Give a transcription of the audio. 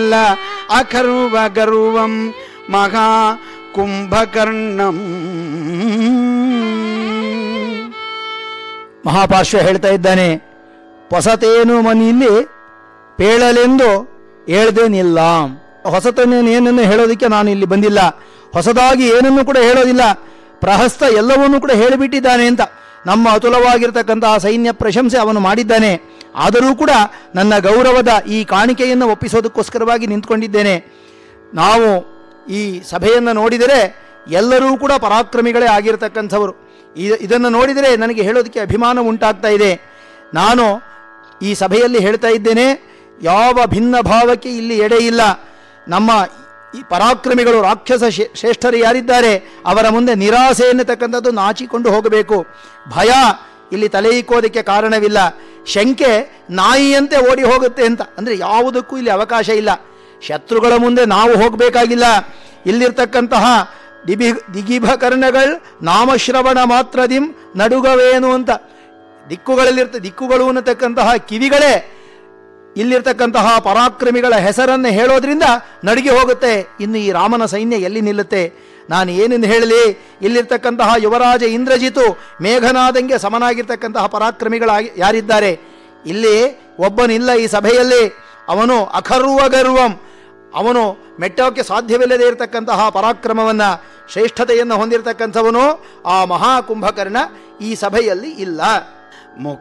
ಇಲ್ಲ ಅಖರ್ವ ಗರ್ವಂ ಮಹಾ ಕುಂಭಕರ್ಣಂ ಮಹಾಪಾರ್ಶ್ವ ಹೇಳ್ತಾ ಇದ್ದಾನೆ ಹೊಸತೇನು ಮನೆಯಲ್ಲಿ ಪೇಳಲೆಂದು ಹೇಳ್ದೇನಿಲ್ಲ ಹೊಸತನೇನನ್ನು ಹೇಳೋದಕ್ಕೆ ನಾನು ಇಲ್ಲಿ ಬಂದಿಲ್ಲ ಹೊಸದಾಗಿ ಏನನ್ನು ಕೂಡ ಹೇಳೋದಿಲ್ಲ ಪ್ರಹಸ್ತ ಎಲ್ಲವನ್ನೂ ಕೂಡ ಹೇಳಿಬಿಟ್ಟಿದ್ದಾನೆ ಅಂತ ನಮ್ಮ ಅತುಲವಾಗಿರ್ತಕ್ಕಂತಹ ಸೈನ್ಯ ಪ್ರಶಂಸೆ ಅವನು ಮಾಡಿದ್ದಾನೆ ಆದರೂ ಕೂಡ ನನ್ನ ಗೌರವದ ಈ ಕಾಣಿಕೆಯನ್ನು ಒಪ್ಪಿಸೋದಕ್ಕೋಸ್ಕರವಾಗಿ ನಿಂತ್ಕೊಂಡಿದ್ದೇನೆ ನಾವು ಈ ಸಭೆಯನ್ನು ನೋಡಿದರೆ ಎಲ್ಲರೂ ಕೂಡ ಪರಾಕ್ರಮಿಗಳೇ ಆಗಿರತಕ್ಕಂಥವರು ಇದ- ಇದನ್ನು ನೋಡಿದರೆ ನನಗೆ ಹೇಳೋದಕ್ಕೆ ಅಭಿಮಾನ ಉಂಟಾಗ್ತಾ ಇದೆ ನಾನು ಈ ಸಭೆಯಲ್ಲಿ ಹೇಳ್ತಾ ಇದ್ದೇನೆ ಯಾವ ಭಿನ್ನ ಭಾವಕ್ಕೆ ಇಲ್ಲಿ ಎಡೆ ಇಲ್ಲ ನಮ್ಮ ಈ ಪರಾಕ್ರಮಿಗಳು ರಾಕ್ಷಸ ಶೇ- ಶ್ರೇಷ್ಠರು ಯಾರಿದ್ದಾರೆ ಅವರ ಮುಂದೆ ನಿರಾಸೆ ಎನ್ನತಕ್ಕಂಥದ್ದು ನಾಚಿಕೊಂಡು ಹೋಗಬೇಕು ಭಯ ಇಲ್ಲಿ ತಲೆ ಇಕ್ಕೋದಕ್ಕೆ ಕಾರಣವಿಲ್ಲ ಶಂಕೆ ನಾಯಿಯಂತೆ ಓಡಿ ಹೋಗುತ್ತೆ ಅಂತ ಅಂದರೆ ಯಾವುದಕ್ಕೂ ಇಲ್ಲಿ ಅವಕಾಶ ಇಲ್ಲ ಶತ್ರುಗಳ ಮುಂದೆ ನಾವು ಹೋಗಬೇಕಾಗಿಲ್ಲ ಇಲ್ಲಿರ್ತಕ್ಕಂತಹ ದಿಬಿ ದಿಗಿಭಕರ್ಣಗಳು ನಾಮಶ್ರವಣ ಮಾತ್ರದಿಂ ನಡುಗವೇನು ಅಂತ ದಿಕ್ಕುಗಳಲ್ಲಿರ್ತ ದಿಕ್ಕುಗಳು ಅನ್ನತಕ್ಕಂತಹ ಕಿವಿಗಳೇ ಇಲ್ಲಿರ್ತಕ್ಕಂತಹ ಪರಾಕ್ರಮಿಗಳ ಹೆಸರನ್ನು ಹೇಳೋದ್ರಿಂದ ನಡುಗಿ ಹೋಗುತ್ತೆ ಇನ್ನು ಈ ರಾಮನ ಸೈನ್ಯ ಎಲ್ಲಿ ನಿಲ್ಲುತ್ತೆ ನಾನು ಏನೆಂದು ಹೇಳಲಿ ಇಲ್ಲಿರ್ತಕ್ಕಂತಹ ಯುವರಾಜ ಇಂದ್ರಜಿತು ಮೇಘನಾದಂಗೆ ಸಮನಾಗಿರ್ತಕ್ಕಂತಹ ಪರಾಕ್ರಮಿಗಳಾಗಿ ಯಾರಿದ್ದಾರೆ ಇಲ್ಲಿ ಒಬ್ಬನಿಲ್ಲ ಈ ಸಭೆಯಲ್ಲಿ ಅವನು ಅಖರ್ವ ಗರ್ವಂ ಅವನು ಮೆಟ್ಟೋಕ್ಕೆ ಸಾಧ್ಯವಿಲ್ಲದೆ ಇರತಕ್ಕಂತಹ ಪರಾಕ್ರಮವನ್ನು ಶ್ರೇಷ್ಠತೆಯನ್ನು ಹೊಂದಿರತಕ್ಕಂಥವನು ಆ ಮಹಾಕುಂಭಕರ್ಣ ಈ ಸಭೆಯಲ್ಲಿ ಇಲ್ಲ ಮುಖ